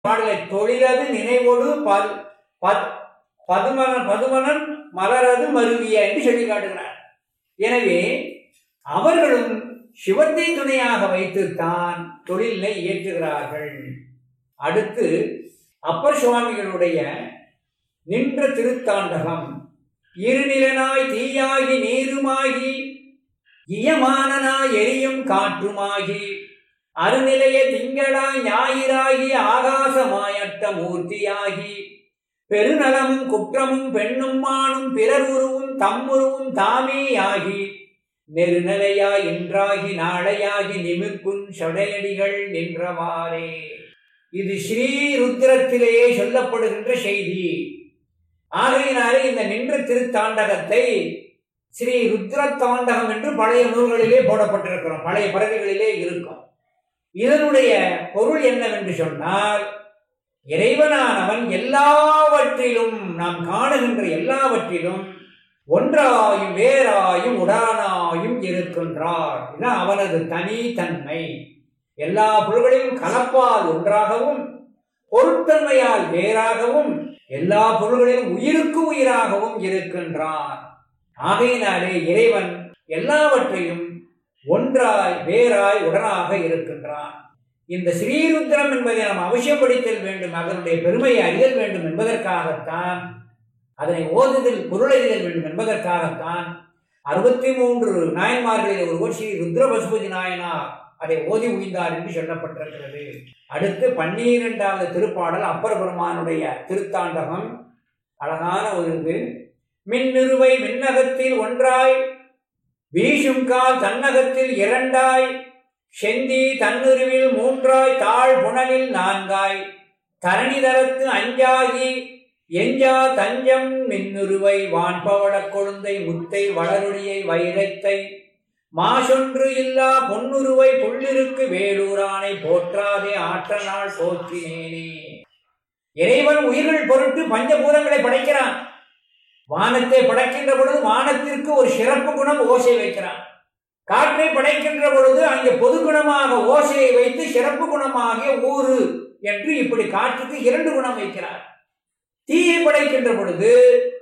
பாடலை தொழிலது நினைவோடு பல் பத் பதுமனன் பதுமனன் மலரது மருவிய என்று சொல்லி காட்டுகிறார் எனவே அவர்களும் சிவத்தை துணையாக வைத்துத்தான் தொழிலை இயற்றுகிறார்கள் அடுத்து அப்பர் சுவாமிகளுடைய நின்ற திருத்தாண்டகம் இருநிலனாய் தீயாகி நீருமாகி இயமானனாய் எரியும் காற்றுமாகி அருநிலைய திங்களாய் ஞாயிறாகி ஆகாசமாயற்ற மூர்த்தியாகி பெருநலமும் குற்றமும் பெண்ணும் மானும் பிறருருவும் தம்முருவும் தாமேயாகி நெருநிலையாய் இன்றாகி நாளையாகி நிமிர்க்கும் சடையடிகள் நின்றவாறே இது ஸ்ரீ ருத்ரத்திலேயே சொல்லப்படுகின்ற செய்தி ஆகையினாலே இந்த நின்ற திருத்தாண்டகத்தை ஸ்ரீ ருத்ர தாண்டகம் என்று பழைய நூல்களிலே போடப்பட்டிருக்கிறோம் பழைய பறவைகளிலே இருக்கும் இதனுடைய பொருள் என்னவென்று சொன்னால் இறைவனானவன் எல்லாவற்றிலும் நாம் காணுகின்ற எல்லாவற்றிலும் ஒன்றாயும் வேறாயும் உடானாயும் இருக்கின்றார் இதுதான் அவனது தனித்தன்மை எல்லா பொருள்களையும் கலப்பால் ஒன்றாகவும் பொருட்தன்மையால் வேறாகவும் எல்லா பொருள்களிலும் உயிருக்கு உயிராகவும் இருக்கின்றான் ஆகையினாலே இறைவன் எல்லாவற்றையும் ஒன்றாய் வேறாய் உடனாக இருக்கின்றான் இந்த ஸ்ரீருத்ரம் என்பதை நாம் அவசியம் படித்தல் வேண்டும் அதனுடைய பெருமையை அறிதல் வேண்டும் என்பதற்காகத்தான் அதனை ஓதுதல் பொருளறிதல் வேண்டும் என்பதற்காகத்தான் அறுபத்தி மூன்று நாயன்மார்களில் ஒருவர் ஸ்ரீ ருத்ர பசுபதி நாயனார் அதை ஓதி உய்ந்தார் என்று சொல்லப்பட்டிருக்கிறது அடுத்து பன்னிரண்டாவது திருப்பாடல் அப்பர் பெருமானுடைய திருத்தாண்டகம் அழகான ஒரு இது மின்னிருவை மின்னகத்தில் ஒன்றாய் வீசும் கால் தன்னகத்தில் இரண்டாய் செந்தி தன்னுருவில் மூன்றாய் தாழ் புனலில் நான்காய் தரணிதரத்து அஞ்சாகி எஞ்சா தஞ்சம் மின்னுருவை வான்பவளக் கொழுந்தை முத்தை வளருளியை வைரத்தை மாசொன்று இல்லா பொன்னுருவை புள்ளிருக்கு வேலூரானை போற்றாதே ஆற்ற நாள் போற்றினேனே இறைவன் உயிர்கள் பொருட்டு பஞ்சபூதங்களை படைக்கிறான் வானத்தை படைக்கின்ற பொழுது வானத்திற்கு ஒரு சிறப்பு குணம் ஓசை வைக்கிறான் காற்றை படைக்கின்ற பொழுது அங்கே பொது குணமாக ஓசையை வைத்து சிறப்பு குணமாகிய ஊறு என்று இப்படி காற்றுக்கு இரண்டு குணம் வைக்கிறார் தீயை படைக்கின்ற பொழுது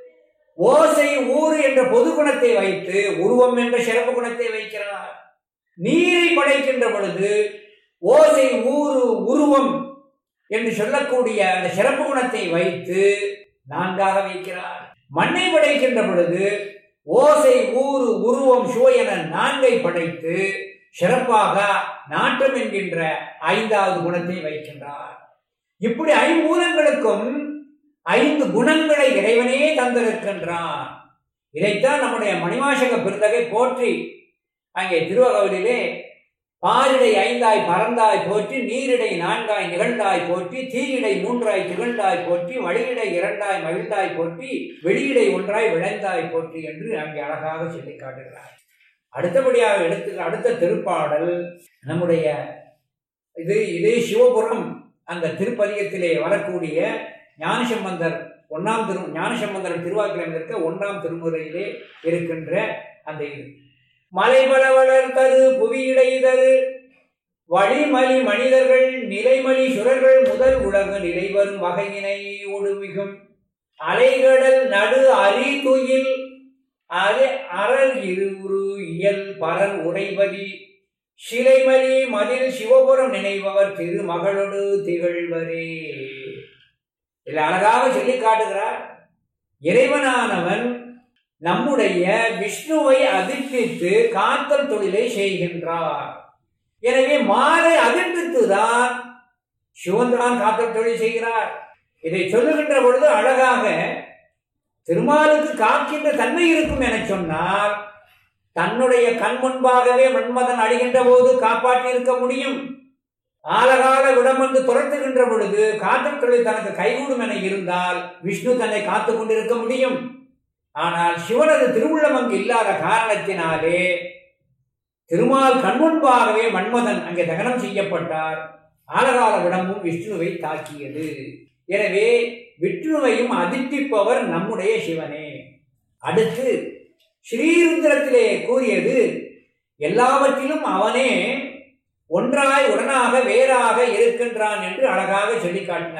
ஓசை ஊறு என்ற பொது குணத்தை வைத்து உருவம் என்ற சிறப்பு குணத்தை வைக்கிறார் நீரை படைக்கின்ற பொழுது ஓசை ஊறு உருவம் என்று சொல்லக்கூடிய அந்த சிறப்பு குணத்தை வைத்து நான்காக வைக்கிறார் மண்ணை படைக்கின்ற பொழுது ஓசை ஊறு உருவம் சுவை என நான்கை படைத்து சிறப்பாக நாட்டம் என்கின்ற ஐந்தாவது குணத்தை வைக்கின்றார் இப்படி ஐம்பூதங்களுக்கும் ஐந்து குணங்களை இறைவனே தந்திருக்கின்றான் இதைத்தான் நம்முடைய மணிவாசக பெருந்தகை போற்றி அங்கே திருவகவலிலே பாரிடை ஐந்தாய் பறந்தாய் போற்றி நீரிடை நான்காய் நிகழ்ந்தாய் போற்றி தீயிடை மூன்றாய் திகழ்ந்தாய் போற்றி வழியிடை இரண்டாய் மகிழ்ந்தாய் போற்றி வெளியிடை ஒன்றாய் விளைந்தாய் போற்றி என்று அங்கே அழகாக சொல்லி காட்டுகிறார் அடுத்தபடியாக எடுத்து அடுத்த திருப்பாடல் நம்முடைய இது இதே சிவபுரம் அந்த திருப்பதிகத்திலே வரக்கூடிய ஞானசம்பந்தர் ஒன்றாம் திரு ஞானசம்பந்தர் திருவாக்கிலம் இருக்க ஒன்றாம் திருமுறையிலே இருக்கின்ற அந்த இது மலைபல வளர்த்தது புவியிடை தரு வழிமலி மனிதர்கள் நிலைமலி சுரர்கள் முதல் உலக நிலை வரும் வகையினை ஒடுமிகும் அலைகடல் நடு அரி துயில் அது அறல் இருவுரு இயல் பரல் உரைபதி சிலைமலி மதில் சிவபுரம் நினைபவர் திருமகளொடு திகழ்வரே இதில் அழகாக சொல்லி காட்டுகிறார் இறைவனானவன் நம்முடைய விஷ்ணுவை அதிர்ப்பித்து காத்தல் தொழிலை செய்கின்றார் எனவே மாலை அதிர்ப்பித்து தான் சிவன்தான் காத்தல் தொழில் செய்கிறார் இதை சொல்லுகின்ற பொழுது அழகாக திருமாலுக்கு காக்கின்ற தன்மை இருக்கும் என சொன்னால் தன்னுடைய கண் முன்பாகவே மன்மதன் அழிகின்ற போது காப்பாற்றி இருக்க முடியும் ஆலகால விடம் வந்து துரத்துகின்ற பொழுது காத்தல் தொழில் தனக்கு கைகூடும் என இருந்தால் விஷ்ணு தன்னை காத்து கொண்டிருக்க முடியும் ஆனால் சிவனது திருவுள்ளம் அங்கு இல்லாத காரணத்தினாலே திருமால் கண்முன்பாகவே மன்மதன் அங்கே தகனம் செய்யப்பட்டார் ஆலகால விடமும் விஷ்ணுவை தாக்கியது எனவே விஷ்ணுவையும் அதிர்ப்பிப்பவர் நம்முடைய சிவனே அடுத்து ஸ்ரீருத்திரத்திலே கூறியது எல்லாவற்றிலும் அவனே ஒன்றாய் உடனாக வேறாக இருக்கின்றான் என்று அழகாக சொல்லி காட்டினார்